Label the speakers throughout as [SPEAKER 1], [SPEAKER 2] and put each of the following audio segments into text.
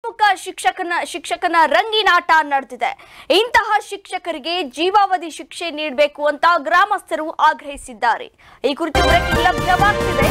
[SPEAKER 1] ಕಾಮುಕ ಶಿಕ್ಷಕನ ಶಿಕ್ಷಕನ ರಂಗಿನಾಟ ನಡೆದಿದೆ ಇಂತಹ ಶಿಕ್ಷಕರಿಗೆ ಜೀವಾವಧಿ ಶಿಕ್ಷೆ ನೀಡಬೇಕು ಅಂತ ಗ್ರಾಮಸ್ಥರು ಆಗ್ರಹಿಸಿದ್ದಾರೆ ಈ ಕುರಿತು ಬ್ರೇಕಿಂಗ್ ಲಭ್ಯವಾಗ್ತಿದೆ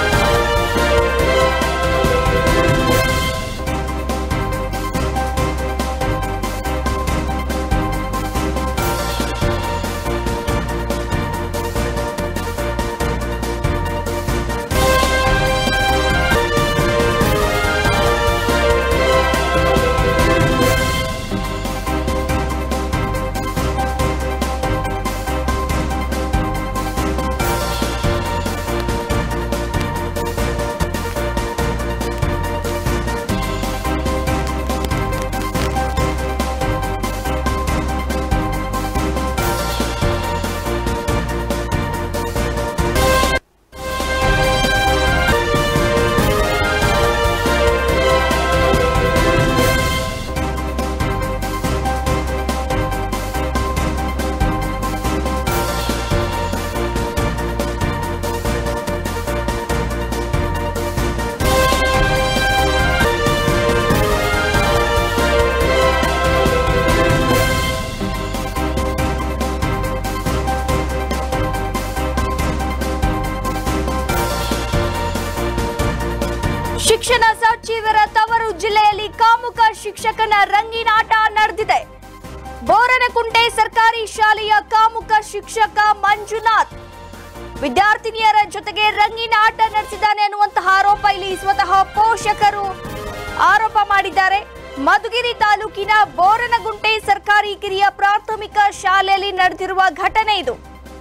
[SPEAKER 1] ಶಿಕ್ಷಣ ಸಚಿವರ ತವರು ಜಿಲ್ಲೆಯಲ್ಲಿ ಕಾಮುಕ ಶಿಕ್ಷಕನ ರಂಗಿನಾಟ ನಡೆದಿದೆ ಬೋರನಕುಂಟೆ ಸರ್ಕಾರಿ ಶಾಲೆಯ ಕಾಮುಕ ಶಿಕ್ಷಕ ಮಂಜುನಾಥ್ ವಿದ್ಯಾರ್ಥಿನಿಯರ ಜೊತೆಗೆ ರಂಗಿನ ಆಟ ನಡೆಸಿದ್ದಾನೆ ಅನ್ನುವಂತಹ ಆರೋಪ ಇಲ್ಲಿ ಸ್ವತಃ ಪೋಷಕರು ಆರೋಪ ಮಾಡಿದ್ದಾರೆ ಮಧುಗಿರಿ ತಾಲೂಕಿನ ಬೋರನಗುಂಟೆ ಸರ್ಕಾರಿ ಕಿರಿಯ ಪ್ರಾಥಮಿಕ ಶಾಲೆಯಲ್ಲಿ ನಡೆದಿರುವ ಘಟನೆ ಇದು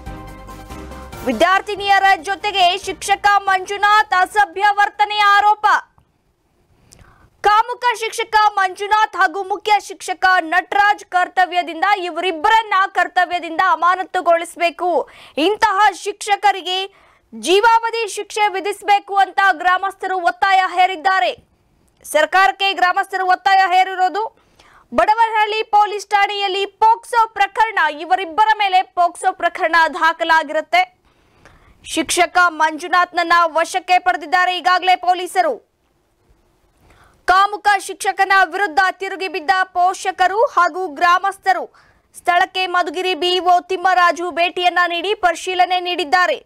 [SPEAKER 1] ವಿದ್ಯಾರ್ಥಿನಿಯರ ಜೊತೆಗೆ ಶಿಕ್ಷಕ ಮಂಜುನಾಥ್ ಅಸಭ್ಯ ವರ್ತನೆಯ ಆರೋಪ ಕಾಮುಕ ಶಿಕ್ಷಕ ಮಂಜುನಾಥ್ ಹಾಗೂ ಮುಖ್ಯ ಶಿಕ್ಷಕ ನಟರಾಜ್ ಕರ್ತವ್ಯದಿಂದ ಇವರಿಬ್ಬರನ್ನ ಕರ್ತವ್ಯದಿಂದ ಅಮಾನತುಗೊಳಿಸಬೇಕು ಇಂತಹ ಶಿಕ್ಷಕರಿಗೆ ಜೀವಾವಧಿ ಶಿಕ್ಷೆ ವಿಧಿಸಬೇಕು ಅಂತ ಗ್ರಾಮಸ್ಥರು ಒತ್ತಾಯ ಹೇರಿದ್ದಾರೆ ಸರ್ಕಾರಕ್ಕೆ ಗ್ರಾಮಸ್ಥರು ಒತ್ತಾಯ ಹೇರಿರೋದು ಬಡವನಹಳ್ಳಿ ಪೊಲೀಸ್ ಠಾಣೆಯಲ್ಲಿ ಪೋಕ್ಸೋ ಪ್ರಕರಣ ಇವರಿಬ್ಬರ ಮೇಲೆ ಪೋಕ್ಸೋ ಪ್ರಕರಣ ದಾಖಲಾಗಿರುತ್ತೆ ಶಿಕ್ಷಕ ಮಂಜುನಾಥ್ನನ್ನ ವಶಕ್ಕೆ ಪಡೆದಿದ್ದಾರೆ ಈಗಾಗಲೇ ಪೊಲೀಸರು ಕಾಮುಕ ಶಿಕ್ಷಕನ ವಿರುದ್ಧ ತಿರುಗಿ ಬಿದ್ದ ಪೋಷಕರು ಹಾಗೂ ಗ್ರಾಮಸ್ಥರು ಸ್ಥಳಕ್ಕೆ ಮಧುಗಿರಿ ಬಿಇಒ ತಿಮ್ಮರಾಜು ಭೇಟಿಯನ್ನ ನೀಡಿ ಪರಿಶೀಲನೆ ನೀಡಿದ್ದಾರೆ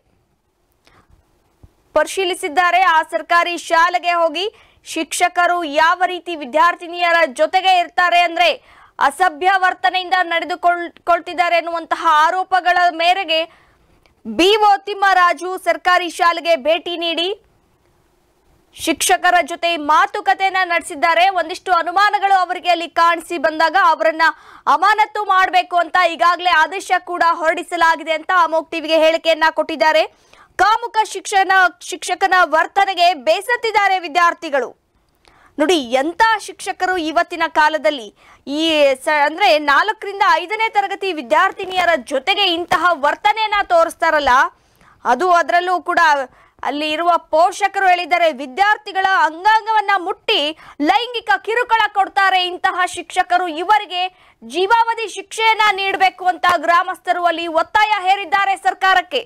[SPEAKER 1] ಪರಿಶೀಲಿಸಿದ್ದಾರೆ ಆ ಸರ್ಕಾರಿ ಶಾಲೆಗೆ ಹೋಗಿ ಶಿಕ್ಷಕರು ಯಾವ ರೀತಿ ವಿದ್ಯಾರ್ಥಿನಿಯರ ಜೊತೆಗೆ ಇರ್ತಾರೆ ಅಂದ್ರೆ ಅಸಭ್ಯ ವರ್ತನೆಯಿಂದ ನಡೆದುಕೊಳ್ತಿದ್ದಾರೆ ಎನ್ನುವಂತಹ ಆರೋಪಗಳ ಮೇರೆಗೆ ಬಿಒ ತಿಮ್ಮರಾಜು ಸರ್ಕಾರಿ ಶಾಲೆಗೆ ಭೇಟಿ ನೀಡಿ ಶಿಕ್ಷಕರ ಜೊತೆ ಮಾತುಕತೆಯನ್ನ ನಡೆಸಿದ್ದಾರೆ ಒಂದಿಷ್ಟು ಅನುಮಾನಗಳು ಅವರಿಗೆ ಅಲ್ಲಿ ಕಾಣಿಸಿ ಬಂದಾಗ ಅವರನ್ನ ಅಮಾನತು ಮಾಡಬೇಕು ಅಂತ ಈಗಾಗಲೇ ಆದೇಶ ಕೂಡ ಹೊರಡಿಸಲಾಗಿದೆ ಅಂತ ಅಮೋಕ್ ಟಿವಿಗೆ ಹೇಳಿಕೆಯನ್ನ ಕೊಟ್ಟಿದ್ದಾರೆ ಕಾಮುಕ ಶಿಕ್ಷಣ ಶಿಕ್ಷಕನ ವರ್ತನೆಗೆ ಬೇಸತ್ತಿದ್ದಾರೆ ವಿದ್ಯಾರ್ಥಿಗಳು ನೋಡಿ ಎಂತ ಶಿಕ್ಷಕರು ಇವತ್ತಿನ ಕಾಲದಲ್ಲಿ ಈ ಸ- ಅಂದ್ರೆ ನಾಲ್ಕರಿಂದ ಐದನೇ ತರಗತಿ ವಿದ್ಯಾರ್ಥಿನಿಯರ ಜೊತೆಗೆ ಇಂತಹ ವರ್ತನೆಯನ್ನ ತೋರಿಸ್ತಾರಲ್ಲ ಅದು ಅದರಲ್ಲೂ ಕೂಡ ಅಲ್ಲಿ ಇರುವ ಪೋಷಕರು ಹೇಳಿದ್ದಾರೆ ವಿದ್ಯಾರ್ಥಿಗಳ ಅಂಗಾಂಗವನ್ನ ಮುಟ್ಟಿ ಲೈಂಗಿಕ ಕಿರುಕುಳ ಕೊಡ್ತಾರೆ ಇಂತಹ ಶಿಕ್ಷಕರು ಇವರಿಗೆ ಜೀವಾವಧಿ ಶಿಕ್ಷೆಯನ್ನ ನೀಡಬೇಕು ಅಂತ ಗ್ರಾಮಸ್ಥರು ಅಲ್ಲಿ ಒತ್ತಾಯ ಹೇರಿದ್ದಾರೆ ಸರ್ಕಾರಕ್ಕೆ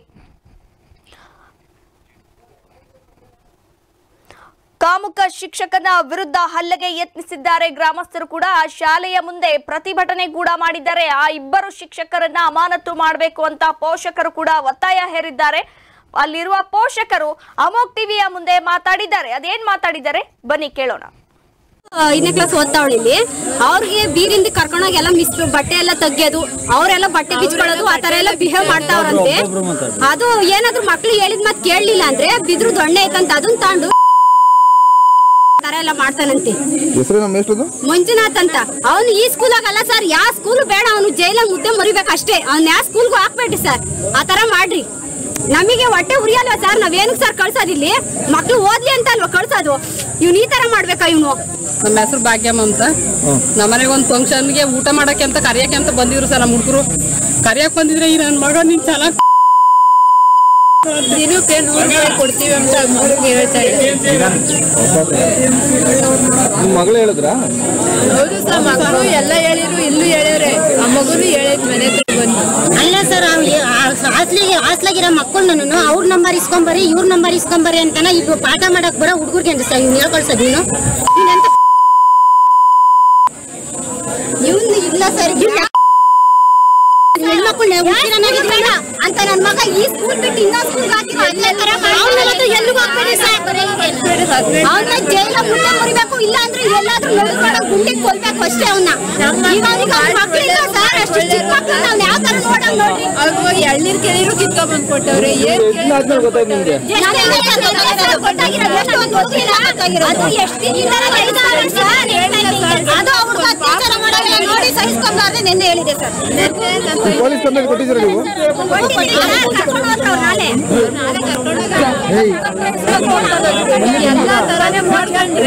[SPEAKER 1] ಕಾಮುಕ ಶಿಕ್ಷಕನ ವಿರುದ್ಧ ಹಲ್ಲೆಗೆ ಯತ್ನಿಸಿದ್ದಾರೆ ಗ್ರಾಮಸ್ಥರು ಕೂಡ ಆ ಶಾಲೆಯ ಮುಂದೆ ಪ್ರತಿಭಟನೆ ಕೂಡ ಮಾಡಿದ್ದಾರೆ ಆ ಇಬ್ಬರು ಶಿಕ್ಷಕರನ್ನ ಅಮಾನತು ಮಾಡಬೇಕು ಅಂತ ಪೋಷಕರು ಕೂಡ ಒತ್ತಾಯ ಹೇರಿದ್ದಾರೆ ಅಲ್ಲಿರುವ ಪೋಷಕರು ಅಮೋಕ್ ಟಿವಿಯ ಮುಂದೆ ಮಾತಾಡಿದ್ದಾರೆ ಅದೇನ್ ಮಾತಾಡಿದ್ದಾರೆ ಬನ್ನಿ ಕೇಳೋಣ
[SPEAKER 2] ಐದನೇ ಕ್ಲಾಸ್ ಓದ್ತಾವಳಿ ಇಲ್ಲಿ ಅವ್ರಿಗೆ ಬೀರಿಂದ ಕರ್ಕೊಂಡೋಗಿ ಎಲ್ಲ ಮಿಸ್ ಬಟ್ಟೆ ಎಲ್ಲ ತೆಗಿಯೋದು ಅವರೆಲ್ಲ ಬಟ್ಟೆ ಬಿಚ್ಕೊಳ್ಳೋದು ಆ ತರ ಎಲ್ಲ ಬಿಹೇವ್ ಮಾಡ್ತಾವ್ರಂತೆ ಅದು ಏನಾದ್ರು ಮಕ್ಳು ಹೇಳಿದ್ ಮತ್ ಕೇಳಲಿಲ್ಲ ಅಂದ್ರೆ ಬಿದ್ರು ದೊಣ್ಣೆ ಐತಂತ ಅದನ್ನ ತಾಂಡು ಆ ತರ ಎಲ್ಲ ಮಾಡ್ತಾನಂತೆ
[SPEAKER 3] ಹೆಸರು ನಮ್ಮ ಎಷ್ಟದು
[SPEAKER 2] ಮಂಜುನಾಥ್ ಅಂತ ಅವನು ಈ ಸ್ಕೂಲಾಗ ಅಲ್ಲ ಸರ್ ಯಾವ ಸ್ಕೂಲ್ ಬೇಡ ಅವನು ಜೈಲಾಗ ಮುದ್ದೆ ಮರಿಬೇಕಷ್ಟೇ ಅವ್ನ ಯಾವ ಸ್ಕೂಲ್ಗೂ ಹಾಕ್ಬೇಡ್ರಿ ಸರ್ ಆ ತರ ಮಾಡ್ರಿ ನಮಗೆ ಹೊಟ್ಟೆ ಉರಿಯಲ್ವಾ ಸರ್ ನಾವೇನಕ್ಕೆ ಸರ್ ಕಳ್ಸೋದಿಲ್ಲಿ ಮಕ್ಳು ಓದ್ಲಿ ಅಂತ ಅಲ್ವಾ ಕಳ್ಸೋದು ಇವ್ನು ಈ ತರ ಮಾಡ್ಬೇಕಾ ಇವನು
[SPEAKER 4] ನಮ್ಮ ಹೆಸರು ಭಾಗ್ಯಮ್ಮ ಅಂತ ನಮ್ಮನೆಗೆ ಒಂದು ಫಂಕ್ಷನ್ಗೆ ಊಟ ಮಾಡಕ್ಕೆ ಅಂತ ಕರಿಯಕ್ಕೆ ಅಂತ ಬಂದಿದ್ರು ಸರ್ ನಮ್ಮ ಹುಡುಗರು ಕರಿಯಕ್ಕೆ ಬಂದಿದ್ರೆ ಈ ನನ್ನ ಮಗ ನೀನ್ ಚೆನ್ನಾಗಿ ದಿನಕ್ಕೆ ನೂರು ರೂಪಾಯಿ ಕೊಡ್ತೀವಿ ಅಂತ ಹುಡುಗ ಹೇಳ್ತಾ ಇದ್ದಾರೆ
[SPEAKER 3] ನಿಮ್ಮ ಮಗಳು ಹೇಳಿದ್ರಾ
[SPEAKER 4] ಹೌದು ಸರ್ ಮಕ್ಕಳು ಎಲ್ಲ ಹೇಳಿದ್ರು ಇಲ್ಲೂ ಹೇಳ್ಯಾರೆ ಆ ಮಗುನು ಹೇಳಿದ್ ಮನೆ ಹತ್ರ ಬಂದು
[SPEAKER 5] ಅಲ್ಲ ಸರ್ ಹಾಸ್ಲಿಗೆ ಹಾಸ್ಲಾಗಿರೋ ಮಕ್ಕಳನ್ನು ಅವ್ರ ನಂಬರ್ ಇಸ್ಕೊಂಬರಿ ಇವ್ರ ನಂಬರ್ ಇಸ್ಕೊಂಬರಿ ಅಂತಾನ ಈಗ ಪಾಠ ಮಾಡಕ್ ಬರೋ ಹುಡುಗರಿಗೆ ಸರ್ ಇವ್ನು ಹೇಳ್ಕೊಳ್ಸೋದು ನೀನು ಇಲ್ಲ ಸರ್ ಹೆಣ್ಮಕ್ಳು ಹುಟ್ಟಿರೋನಾಗಿದ್ರಲ್ಲ ಅಂತ ನನ್ನ ಮಗ ಈ ಸ್ಕೂಲ್ ಬಿಟ್ಟು ಇನ್ನೊಂದು ಸ್ಕೂಲ್ಗೆ ಹಾಕಿರೋ ಅಲ್ಲೇ ತರ ಅವನವತ್ತು ಎಲ್ಲಿಗೂ ಹಾಕ್ಬೇಡಿ ಸರ್ ಅವನ್ನ ಜೈಲ ಮುಂದೆ ಮುರಿಬೇಕು ಇಲ್ಲ ಅಂದ್ರೆ ಎಲ್ಲಾದ್ರೂ ನಡುಗಡೆ ಗುಂಡಿಗೆ ಕೊಲ್ಬೇಕು ಅಷ್ಟೇ ಅವನ್ನ ಈಗ ಅವ್ನಿಗೆ ಅವ್ನ ಮಕ್ಳಿಲ್ಲ ಸರ್ ಅಷ್ಟು ಚಿಕ್ಕ ಮಕ್ಳು ನಾವ್ ಯಾವ ತರ ನೋಡಂಗ್ ನೋಡ್ರಿ
[SPEAKER 4] ಅವ್ರಿಗೆ ಎಳ್ನೀರ್ ಕೇಳಿದ್ರು ಕಿತ್ಕೊಂಡ್ ಬಂದ್ ಕೊಟ್ಟವ್ರೆ ಏನ್
[SPEAKER 3] ಇನ್ನಾದ್ಮೇಲೆ ಗೊತ್ತಾಯ್ತು ನಿಮ್ಗೆ
[SPEAKER 5] ಅದು ಎಷ್ಟು ಈ ತರ ಹೇಳಿದ್ದಾರೆ ಸರ್ ಅದು ಅವ್ರಿಗೆ ಅತ್ಯಾಚಾರ ಮಾಡಲ್ಲ ನೋಡಿ ಸಹಿಸ್ಕೊಂಬಾರ್ದೆ ನಿನ್ನೆ ಹೇಳಿದೆ ಸರ್
[SPEAKER 3] ಪೊಲೀಸ್ ಕಂಪ್ಲೇಂಟ್ ಕೊಟ್ಟಿದ್ದೀರಾ ನೀವು
[SPEAKER 5] ಕರ್ಕೊಂಡು ಹೋದ್ರು ಅವ್ರು ನಾಳೆ
[SPEAKER 3] ಏಯ್
[SPEAKER 4] ಎಲ್ಲಾ ತರಾನೇ ಮಾಡ್ಕೊಂಡ್ರಿ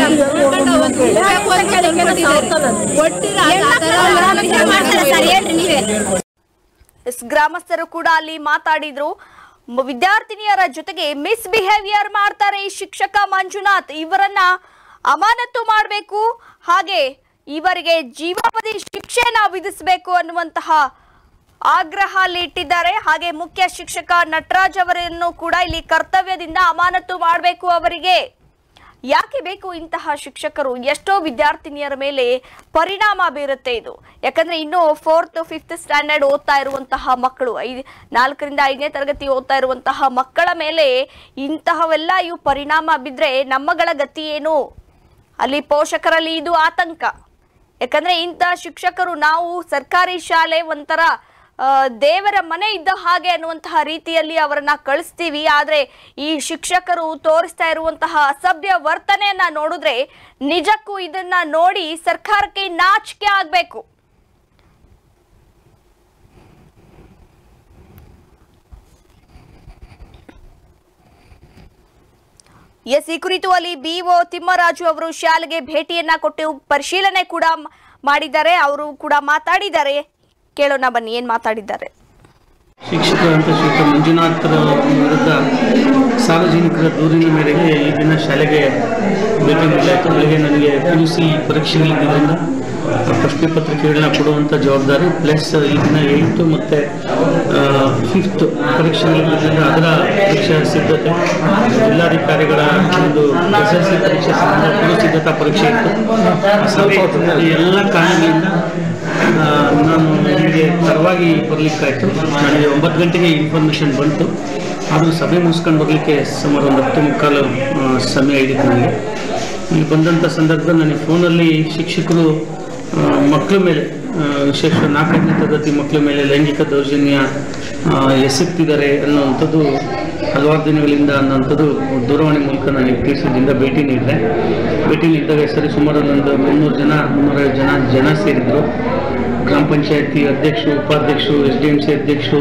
[SPEAKER 4] ಒಟ್ಟಿರ
[SPEAKER 5] ಮಾಡ್ತಾರೆ ಸರ್ ಹೇಳ್ರಿ ನೀವೇ
[SPEAKER 1] ಎಸ್ ಗ್ರಾಮಸ್ಥರು ಕೂಡ ಅಲ್ಲಿ ಮಾತಾಡಿದ್ರು ಮ- ವಿದ್ಯಾರ್ಥಿನಿಯರ ಜೊತೆಗೆ ಮಿಸ್ ಬಿಹೇವಿಯರ್ ಮಾಡ್ತಾರೆ ಈ ಶಿಕ್ಷಕ ಮಂಜುನಾಥ್ ಇವರನ್ನ ಅಮಾನತು ಮಾಡಬೇಕು ಹಾಗೆ ಇವರಿಗೆ ಜೀವಾವಧಿ ಶಿಕ್ಷೆನ ವಿಧಿಸಬೇಕು ಅನ್ನುವಂತಹ ಆಗ್ರಹ ಅಲ್ಲಿ ಇಟ್ಟಿದ್ದಾರೆ ಹಾಗೆ ಮುಖ್ಯ ಶಿಕ್ಷಕ ನಟರಾಜ್ ಅವರನ್ನು ಕೂಡ ಇಲ್ಲಿ ಕರ್ತವ್ಯದಿಂದ ಅಮಾನತು ಮಾಡಬೇಕು ಅವರಿಗೆ ಯಾಕೆ ಬೇಕು ಇಂತಹ ಶಿಕ್ಷಕರು ಎಷ್ಟೋ ವಿದ್ಯಾರ್ಥಿನಿಯರ ಮೇಲೆ ಪರಿಣಾಮ ಬೀರುತ್ತೆ ಇದು ಯಾಕಂದ್ರೆ ಇನ್ನು ಫೋರ್ತ್ ಫಿಫ್ತ್ ಸ್ಟ್ಯಾಂಡರ್ಡ್ ಓದ್ತಾ ಇರುವಂತಹ ಮಕ್ಕಳು ಐದು ನಾಲ್ಕರಿಂದ ಐದನೇ ತರಗತಿ ಓದ್ತಾ ಇರುವಂತಹ ಮಕ್ಕಳ ಮೇಲೆ ಇಂತಹವೆಲ್ಲ ಇವು ಪರಿಣಾಮ ಬಿದ್ರೆ ನಮ್ಮಗಳ ಗತಿ ಏನು ಅಲ್ಲಿ ಪೋಷಕರಲ್ಲಿ ಇದು ಆತಂಕ ಯಾಕಂದ್ರೆ ಇಂತಹ ಶಿಕ್ಷಕರು ನಾವು ಸರ್ಕಾರಿ ಶಾಲೆ ಒಂಥರ ಆ, ದೇವರ ಮನೆ ಇದ್ದ ಹಾಗೆ ಅನ್ನುವಂತಹ ರೀತಿಯಲ್ಲಿ ಅವರನ್ನ ಕಳಿಸ್ತೀವಿ ಆದ್ರೆ ಈ ಶಿಕ್ಷಕರು ತೋರಿಸ್ತಾ ಇರುವಂತಹ ಅಸಭ್ಯ ವರ್ತನೆಯನ್ನ ನೋಡಿದ್ರೆ ನಿಜಕ್ಕೂ ಇದನ್ನ ನೋಡಿ ಸರ್ಕಾರಕ್ಕೆ ನಾಚಿಕೆ ಆಗ್ಬೇಕು ಎಸ್ ಈ ಕುರಿತು ಅಲ್ಲಿ ಬಿಒ ತಿಮ್ಮರಾಜು ಅವರು ಶಾಲೆಗೆ ಭೇಟಿಯನ್ನ ಕೊಟ್ಟು ಪರಿಶೀಲನೆ ಕೂಡ ಮ್- ಮಾಡಿದ್ದಾರೆ ಅವರು ಕೂಡ ಮಾತಾಡಿದ್ದಾರೆ ಕೇಳೋಣ ಬನ್ನಿ ಏನ್ ಮಾತಾಡಿದ್ದಾರೆ
[SPEAKER 6] ಶಿಕ್ಷಕರಂತ ಶ್ರೀಯುತ ಮಂಜುನಾಥರ ವಿರುದ್ಧ ಸಾರ್ವಜನಿಕರ ದೂರಿನ ಮೇರೆಗೆ ಈ ದಿನ ಶಾಲೆಗೆ ಭೇಟಿ ನೀಡಲಾಯಿತು ಬೆಳಗ್ಗೆ ನನಗೆ ಪಿ ಯು ಸಿ ಪರೀಕ್ಷೆಗಳಿದ್ದರಿಂದ ಪ್ರಶ್ನೆ ಪತ್ರಿಕೆಗಳನ್ನ ಕೊಡುವಂಥ ಜವಾಬ್ದಾರಿ ಪ್ಲಸ್ ಈ ದಿನ ಏಯ್ತು ಮತ್ತು ಫಿಫ್ತ್ ಪರೀಕ್ಷೆಗಳಿದ್ದರಿಂದ ಅದರ ಪರೀಕ್ಷಾ ಸಿದ್ಧತೆ ಜಿಲ್ಲಾಧಿಕಾರಿಗಳ ಒಂದು ಎಸ್ ಎಲ್ ಸಿ ಪರೀಕ್ಷೆ ಸಂಬಂಧ ಪೂರ್ವ ಸಿದ್ಧತಾ ಪರೀಕ್ಷೆ ಇತ್ತು ಆ ಸಭೆ ಈ ಎಲ್ಲ ಕಾರಣಗಳಿಂದ ಆ, ನಾನು ನಿಮಗೆ ತಡವಾಗಿ ಬರಲಿಕ್ಕಾಯ್ತು ನನಗೆ ಒಂಬತ್ತು ಗಂಟೆಗೆ ಇನ್ಫಾರ್ಮೇಷನ್ ಬಂತು ಆದರೂ ಸಭೆ ಮುಗಿಸ್ಕೊಂಡು ಬರಲಿಕ್ಕೆ ಸುಮಾರು ಒಂದು ಹತ್ತು ಮುಕ್ಕಾಲು ಆ, ಸಮಯ ಹಿಡಿತು ನನಗೆ ಇಲ್ಲಿ ಬಂದಂಥ ಸಂದರ್ಭದಲ್ಲಿ ನನಗೆ ಫೋನಲ್ಲಿ ಶಿಕ್ಷಕರು ಆ, ಮಕ್ಕಳ ಮೇಲೆ ಆ, ವಿಶೇಷ ನಾಲ್ಕನೇ ತರಗತಿ ಮಕ್ಕಳ ಮೇಲೆ ಲೈಂಗಿಕ ದೌರ್ಜನ್ಯ ಆ, ಎಸಗ್ತಿದ್ದಾರೆ ಅನ್ನೋವಂಥದ್ದು ಹಲವಾರು ದಿನಗಳಿಂದ ಅನ್ನೋಂಥದ್ದು ದೂರವಾಣಿ ಮೂಲಕ ನನಗೆ ತಿಳಿಸಿದ್ರಿಂದ ಭೇಟಿ ನೀಡಿದೆ ಭೇಟಿ ನೀಡಿದಾಗ ಸರಿ ಸುಮಾರು ಒಂದು ಮುನ್ನೂರು ಜನ ಮುನ್ನೂರೈವತ್ತು ಜನ ಜನ ಸೇರಿದ್ರು ಗ್ರಾಮ ಪಂಚಾಯತಿ ಅಧ್ಯಕ್ಷರು ಉಪಾಧ್ಯಕ್ಷರು ಎಸ್ ಡಿ ಎಂ ಸಿ ಅಧ್ಯಕ್ಷರು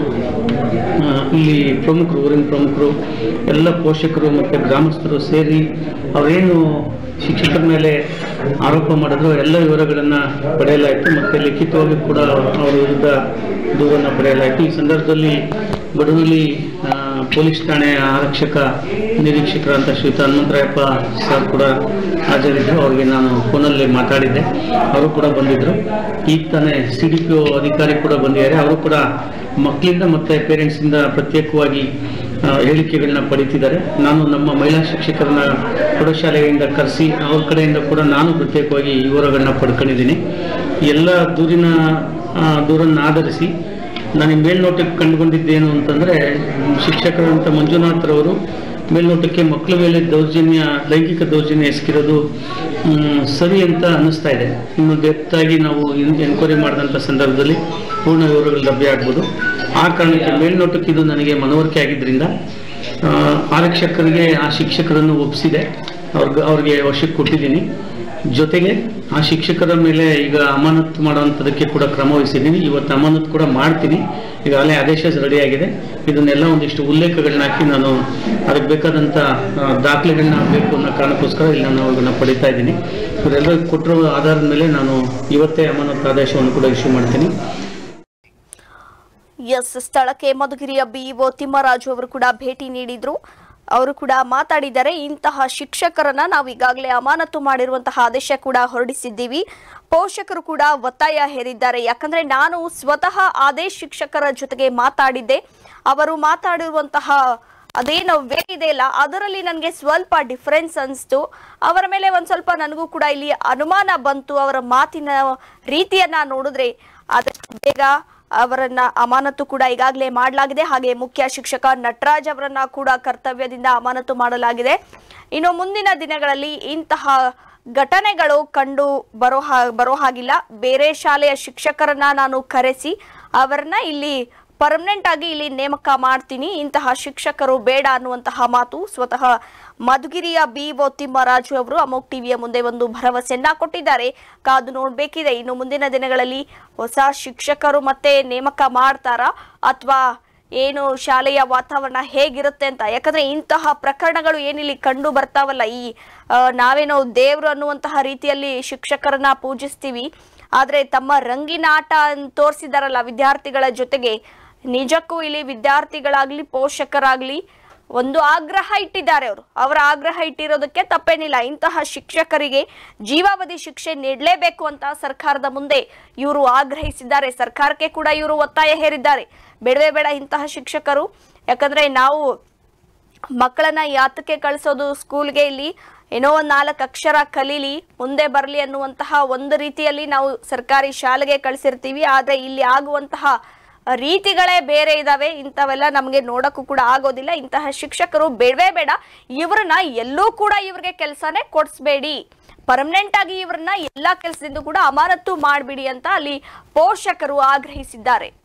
[SPEAKER 6] ಆ, ಇಲ್ಲಿ ಪ್ರಮುಖರು ಊರಿನ ಪ್ರಮುಖರು ಎಲ್ಲ ಪೋಷಕರು ಮತ್ತು ಗ್ರಾಮಸ್ಥರು ಸೇರಿ ಅವರೇನು ಶಿಕ್ಷಕರ ಮೇಲೆ ಆರೋಪ ಮಾಡಿದ್ರು ಎಲ್ಲ ವಿವರಗಳನ್ನು ಪಡೆಯಲಾಯಿತು ಮತ್ತು ಲಿಖಿತವಾಗಿ ಕೂಡ ಅವರ ವಿರುದ್ಧ ದೂರನ್ನು ಪಡೆಯಲಾಯಿತು ಈ ಸಂದರ್ಭದಲ್ಲಿ ಬಡವಲಿ ಆ, ಪೊಲೀಸ್ ಠಾಣೆಯ ಆರಕ್ಷಕ ನಿರೀಕ್ಷಕರಂತ ಶ್ರೀಯುತ ಹನುಮಂತರಾಯಪ್ಪ ಸರ್ ಕೂಡ ಹಾಜರಿದ್ದರು ಅವರಿಗೆ ನಾನು ಫೋನಲ್ಲಿ ಮಾತಾಡಿದ್ದೆ ಅವರು ಕೂಡ ಬಂದಿದ್ದರು ಈಗ ತಾನೇ ಸಿ ಡಿ ಪಿ ಒ ಅಧಿಕಾರಿ ಕೂಡ ಬಂದಿದ್ದಾರೆ ಅವರು ಕೂಡ ಮಕ್ಕಳಿಂದ ಮತ್ತು ಪೇರೆಂಟ್ಸಿಂದ ಪ್ರತ್ಯೇಕವಾಗಿ ಆ, ಹೇಳಿಕೆಗಳನ್ನ ಪಡಿತಿದ್ದಾರೆ ನಾನು ನಮ್ಮ ಮಹಿಳಾ ಶಿಕ್ಷಕರನ್ನ ಪ್ರೌಢಶಾಲೆಯಿಂದ ಕರೆಸಿ ಅವ್ರ ಕಡೆಯಿಂದ ಕೂಡ ನಾನು ಪ್ರತ್ಯೇಕವಾಗಿ ವಿವರಗಳನ್ನ ಪಡ್ಕೊಂಡಿದ್ದೀನಿ ಎಲ್ಲ ದೂರಿನ ಆ, ದೂರನ್ನು ಆಧರಿಸಿ ನನಗೆ ಮೇಲ್ನೋಟಕ್ಕೆ ಕಂಡುಕೊಂಡಿದ್ದೇನು ಅಂತಂದರೆ ಶಿಕ್ಷಕರಂತ ಮಂಜುನಾಥ್ರವರು ಮೇಲ್ನೋಟಕ್ಕೆ ಮಕ್ಕಳ ಮೇಲೆ ದೌರ್ಜನ್ಯ ಲೈಂಗಿಕ ದೌರ್ಜನ್ಯ ಎಸಗಿರೋದು ಮ್, ಸರಿ ಅಂತ ಅನ್ನಿಸ್ತಾ ಇದೆ ಇನ್ನು ಡೆಪ್ತಾಗಿ ನಾವು ಎನ್ಕ್ವೈರಿ ಮಾಡಿದಂಥ ಸಂದರ್ಭದಲ್ಲಿ ಪೂರ್ಣ ವಿವರಗಳು ಲಭ್ಯ ಆಗ್ಬೋದು ಆ ಕಾರಣಕ್ಕೆ ಮೇಲ್ನೋಟಕ್ಕೆ ಇದು ನನಗೆ ಮನವರಿಕೆ ಆಗಿದ್ದರಿಂದ ಆ, ಆರಕ್ಷಕರಿಗೆ ಆ ಶಿಕ್ಷಕರನ್ನು ಒಪ್ಪಿಸಿದೆ ಅವ್ರಿಗೆ ಅವ್ರಿಗೆ ವಶಕ್ಕೆ ಕೊಟ್ಟಿದ್ದೀನಿ ಜೊತೆಗೆ ಆ ಶಿಕ್ಷಕರ ಮೇಲೆ ಈಗ ಅಮಾನತು ಮಾಡುವಂಥದ್ದಕ್ಕೆ ಕೂಡ ಕ್ರಮ ವಹಿಸಿದ್ದೀನಿ ಇವತ್ತು ಅಮಾನತು ಕೂಡ ಮಾಡ್ತೀನಿ ಈಗಾಗಲೇ ಆದೇಶ ರೆಡಿಯಾಗಿದೆ ಇದನ್ನೆಲ್ಲ ಒಂದಿಷ್ಟು ಉಲ್ಲೇಖಗಳನ್ನ ಹಾಕಿ ನಾನು ಅದಕ್ಕೆ ಬೇಕಾದಂಥ ಆ, ದಾಖಲೆಗಳನ್ನ ಬೇಕು ಅನ್ನೋ ಕಾರಣಕ್ಕೋಸ್ಕರ ಇಲ್ಲಿ ನಾನು ಅವುಗಳನ್ನ ಪಡಿತಾ ಇದ್ದೀನಿ ಇವರೆಲ್ಲರೂ ಕೊಟ್ಟಿರೋ ಆಧಾರದ ಮೇಲೆ ನಾನು ಇವತ್ತೇ ಅಮಾನತು ಆದೇಶವನ್ನು ಕೂಡ ಇಶ್ಯೂ ಮಾಡ್ತೀನಿ
[SPEAKER 1] ಎಸ್ ಸ್ಥಳಕ್ಕೆ ಮಧುಗಿರಿಯ ಬಿಇಒ ತಿಮ್ಮರಾಜು ಅವರು ಕೂಡ ಭೇಟಿ ನೀಡಿದ್ರು ಅವರು ಕೂಡ ಮಾತಾಡಿದ್ದಾರೆ ಇಂತಹ ಶಿಕ್ಷಕರನ್ನ ನಾವು ಈಗಾಗಲೇ ಅಮಾನತು ಮಾಡಿರುವಂತಹ ಆದೇಶ ಕೂಡ ಹೊರಡಿಸಿದ್ದೀವಿ ಪೋಷಕರು ಕೂಡ ಒತ್ತಾಯ ಹೇರಿದ್ದಾರೆ ಯಾಕಂದ್ರೆ ನಾನು ಸ್ವತಃ ಅದೇ ಶಿಕ್ಷಕರ ಜೊತೆಗೆ ಮಾತಾಡಿದ್ದೆ ಅವರು ಮಾತಾಡಿರುವಂತಹ ಅದೇನು ವೇ ಇದೆ ಅಲ್ಲ ಅದರಲ್ಲಿ ನನಗೆ ಸ್ವಲ್ಪ ಡಿಫರೆನ್ಸ್ ಅನಿಸ್ತು ಅವರ ಮೇಲೆ ಒಂದು ಸ್ವಲ್ಪ ನನಗೂ ಕೂಡ ಇಲ್ಲಿ ಅನುಮಾನ ಬಂತು ಅವರ ಮಾತಿನ ರೀತಿಯನ್ನ ನೋಡಿದ್ರೆ ಆದಷ್ಟು ಬೇಗ ಅವರನ್ನ ಅಮಾನತು ಕೂಡ ಈಗಾಗಲೇ ಮಾಡಲಾಗಿದೆ ಹಾಗೆ ಮುಖ್ಯ ಶಿಕ್ಷಕ ನಟರಾಜ್ ಅವರನ್ನ ಕೂಡ ಕರ್ತವ್ಯದಿಂದ ಅಮಾನತು ಮಾಡಲಾಗಿದೆ ಇನ್ನು ಮುಂದಿನ ದಿನಗಳಲ್ಲಿ ಇಂತಹ ಘಟನೆಗಳು ಕಂಡು ಬರೋ ಹಾ ಬರೋ ಹಾಗಿಲ್ಲ ಬೇರೆ ಶಾಲೆಯ ಶಿಕ್ಷಕರನ್ನ ನಾನು ಕರೆಸಿ ಅವರನ್ನ ಇಲ್ಲಿ ಪರ್ಮನೆಂಟ್ ಆಗಿ ಇಲ್ಲಿ ನೇಮಕ ಮಾಡ್ತೀನಿ ಇಂತಹ ಶಿಕ್ಷಕರು ಬೇಡ ಅನ್ನುವಂತಹ ಮಾತು ಸ್ವತಃ ಮಧುಗಿರಿಯ ಬಿ ಒ ತಿಮ್ಮರಾಜು ಅವರು ಅಮೋಕ್ ಟಿವಿಯ ಮುಂದೆ ಒಂದು ಭರವಸೆಯನ್ನ ಕೊಟ್ಟಿದ್ದಾರೆ ಕಾದು ನೋಡ್ಬೇಕಿದೆ ಇನ್ನು ಮುಂದಿನ ದಿನಗಳಲ್ಲಿ ಹೊಸ ಶಿಕ್ಷಕರು ಮತ್ತೆ ನೇಮಕ ಮಾಡ್ತಾರಾ ಅಥವಾ ಏನು ಶಾಲೆಯ ವಾತಾವರಣ ಹೇಗಿರುತ್ತೆ ಅಂತ ಯಾಕಂದ್ರೆ ಇಂತಹ ಪ್ರಕರಣಗಳು ಏನಿಲ್ಲಿ ಕಂಡು ಬರ್ತಾವಲ್ಲ ಈ ಆ, ನಾವೇನೋ ದೇವ್ರು ಅನ್ನುವಂತಹ ರೀತಿಯಲ್ಲಿ ಶಿಕ್ಷಕರನ್ನ ಪೂಜಿಸ್ತೀವಿ ಆದ್ರೆ ತಮ್ಮ ರಂಗಿನ ಆಟ ತೋರಿಸಿದಾರಲ್ಲ ವಿದ್ಯಾರ್ಥಿಗಳ ಜೊತೆಗೆ ನಿಜಕ್ಕೂ ಇಲ್ಲಿ ವಿದ್ಯಾರ್ಥಿಗಳಾಗ್ಲಿ ಪೋಷಕರಾಗ್ಲಿ ಒಂದು ಆಗ್ರಹ ಇಟ್ಟಿದ್ದಾರೆ ಅವರು ಅವರ ಆಗ್ರಹ ಇಟ್ಟಿರೋದಕ್ಕೆ ತಪ್ಪೇನಿಲ್ಲ ಇಂತಹ ಶಿಕ್ಷಕರಿಗೆ ಜೀವಾವಧಿ ಶಿಕ್ಷೆ ನೀಡಲೇಬೇಕು ಅಂತ ಸರ್ಕಾರದ ಮುಂದೆ ಇವರು ಆಗ್ರಹಿಸಿದ್ದಾರೆ ಸರ್ಕಾರಕ್ಕೆ ಕೂಡ ಇವರು ಒತ್ತಾಯ ಹೇರಿದ್ದಾರೆ ಬೇಡವೇ ಬೇಡ ಇಂತಹ ಶಿಕ್ಷಕರು ಯಾಕಂದ್ರೆ ನಾವು ಮಕ್ಕಳನ್ನ ಯಾತಕ್ಕೆ ಕಳಿಸೋದು ಸ್ಕೂಲ್ಗೆ ಇಲ್ಲಿ ಏನೋ ಒಂದು ನಾಲ್ಕು ಅಕ್ಷರ ಕಲೀಲಿ ಮುಂದೆ ಬರಲಿ ಅನ್ನುವಂತಹ ಒಂದು ರೀತಿಯಲ್ಲಿ ನಾವು ಸರ್ಕಾರಿ ಶಾಲೆಗೆ ಕಳಿಸಿರ್ತೀವಿ ಆದರೆ ಇಲ್ಲಿ ಆಗುವಂತಹ ರೀತಿಗಳೇ ಬೇರೆ ಇದಾವೆ ಇಂಥವೆಲ್ಲ ನಮಗೆ ನೋಡಕ್ಕೂ ಕೂಡ ಆಗೋದಿಲ್ಲ ಇಂತಹ ಶಿಕ್ಷಕರು ಬೇಡವೇ ಬೇಡ ಇವ್ರನ್ನ ಎಲ್ಲೂ ಕೂಡ ಇವ್ರಿಗೆ ಕೆಲಸನೇ ಕೊಡಿಸ್ಬೇಡಿ ಪರ್ಮನೆಂಟ್ ಆಗಿ ಇವ್ರನ್ನ ಎಲ್ಲಾ ಕೆಲಸದಿಂದ ಕೂಡ ಅಮಾನತು ಮಾಡಿಬಿಡಿ ಅಂತ ಅಲ್ಲಿ ಪೋಷಕರು ಆಗ್ರಹಿಸಿದ್ದಾರೆ